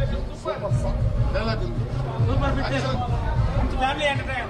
Family entertain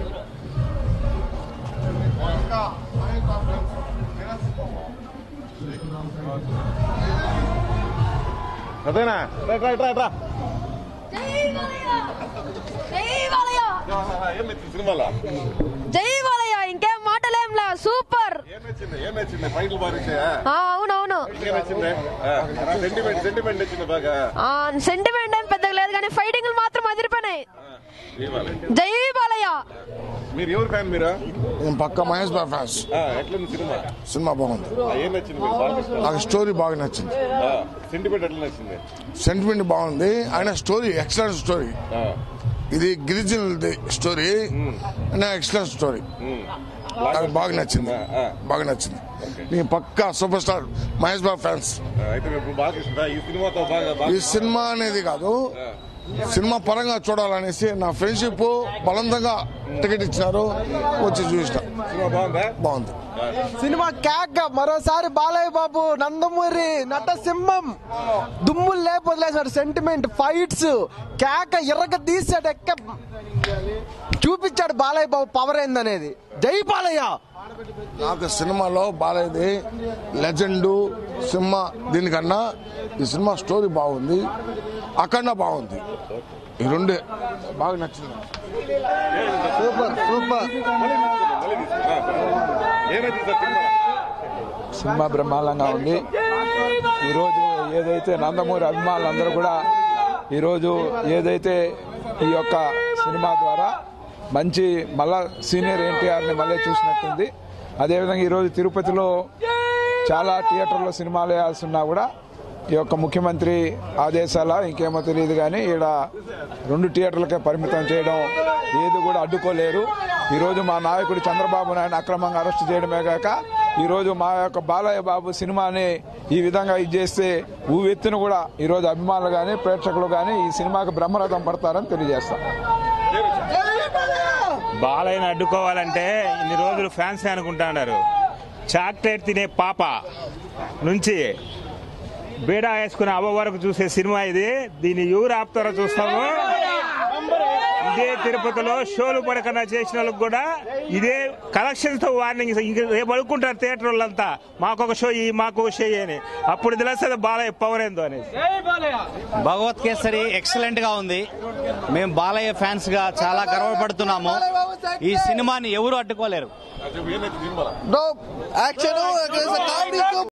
అదేనా రా రా రా రా జై బాలయ్య జై బాలయ్య ఏం నచ్చింది సినిమాలో జై బాలయ్య ఇంకేం మాటలేంలా సూపర్ ఏం నచ్చింది ఏం నచ్చింది ఫైనల్ బాగా నచ్చాయా? ఆ, అవునవును ఏం నచ్చింది సెంటిమెంట్ సెంటిమెంట్ నచ్చింది బాగా సెంటిమెంట్ ఏం పెద్దగా లేదు కానీ ఫైటింగ్లు మాత్రం అదిరిపోయినాయి ఇవ్వాలి జై బాలయ్య మీరు ఎవరు ఫ్యాన్ మీరు నేను పక్క మహేష్ బాబు ఫ్యాన్స్ ఆ, ఎట్లుంది సినిమా సినిమా బాగుంది ఆ, ఏం నచ్చింది మీకు బాగా ఇష్టం నాకు స్టోరీ బాగా నచ్చింది సెంటిమెంట్ ఎట్లా నచ్చింది సెంటిమెంట్ బాగుంది ఆయన స్టోరీ ఎక్సలెంట్ స్టోరీ ఆ, ఇది గిరిజనులది స్టోరీ అయినా ఎక్సలెంట్ స్టోరీ ఉమ్. నాకు బాగా నచ్చింది ఆ. బాగా నచ్చింది నేను పక్కా super star Mahesh Babu fans ఆ, అయితే మీకు బాగా ఇష్టం ఈ సినిమాతో బాగా బాగా ఈ సినిమా అనేది కాదు సినిమా పరంగా చూడాలనేసి నా ఫ్రెండ్షిప్ బలవంతంగా టికెట్ ఇచ్చినారు వచ్చి చూసిన సినిమా బాగుందా బాగుంది సినిమా క్యాక్ మరోసారి బాలయ్య బాబు నందమూరి నటసింహం దుమ్ములు లేపొదిలేసాడు సెంటిమెంట్ ఫైట్స్ కేక ఎర్రగ తీసాడు ఎక్క చూపించాడు బాలయ్య బాబు పవర్ ఏందనేది జై బాలయ్య నాకు సినిమాలో బాలేది లెజెండ్ సినిమా దీనికన్నా ఈ సినిమా స్టోరీ బాగుంది అఖండ బాగుంది ఈ రెండే బాగా నచ్చింది సూపర్ సూపర్ ఏమైంది సార్ సినిమా సినిమా బ్రహ్మాండంగా ఉంది ఈరోజు ఏదైతే నందమూరి అభిమానులందరూ కూడా ఈరోజు ఏదైతే ఈ యొక్క సినిమా ద్వారా మంచి మళ్ళా సీనియర్ ఎన్టీఆర్ని మళ్ళీ చూసినట్టుంది అదేవిధంగా ఈరోజు తిరుపతిలో చాలా థియేటర్లో సినిమాలు వేయాల్సి కూడా ఈ యొక్క ముఖ్యమంత్రి ఆదేశాల ఇంకేమో తెలియదు కానీ ఈడ రెండు థియేటర్లకే పరిమితం చేయడం ఏది కూడా అడ్డుకోలేరు ఈరోజు మా నాయకుడు చంద్రబాబు నాయుడు అక్రమంగా అరెస్ట్ చేయడమే కాక ఈరోజు మా యొక్క బాలయ్య బాబు సినిమాని ఈ విధంగా ఇది చేస్తే ఊవెత్తున కూడా ఈరోజు అభిమానులు కానీ ప్రేక్షకులు కానీ ఈ సినిమాకి బ్రహ్మరథం పడతారని తెలియజేస్తాం బాలయ్యని అడ్డుకోవాలంటే ఇన్ని రోజులు ఫ్యాన్స్ అనుకుంటున్నారు చాక్లెట్ తినే పాప నుంచి బీడా వేసుకునే అవ్వ వరకు చూసే సినిమా ఇది దీన్ని ఎవరు ఆపుతారో చూస్తాము ఇదే తిరుపతిలో షోలు పడకన్నా చేసిన వాళ్ళకి కూడా ఇదే కలెక్షన్స్ తో వార్నింగ్ ఇంక రేపు అడుక్కుంటారు థియేటర్ వాళ్ళంతా మాకొక షో ఇయ్యి మాకొక షో ఇయ్యి అని అప్పుడు తెలుస్తుంది బాలయ్య పవర్ ఏందో అనేసి భగవత్ కేసరి ఎక్సలెంట్ గా ఉంది మేము బాలయ్య ఫ్యాన్స్ గా చాలా గర్వపడుతున్నాము ఈ సినిమాని ఎవరు అడ్డుకోలేరు ఏమైంది సినిమా యాక్షన్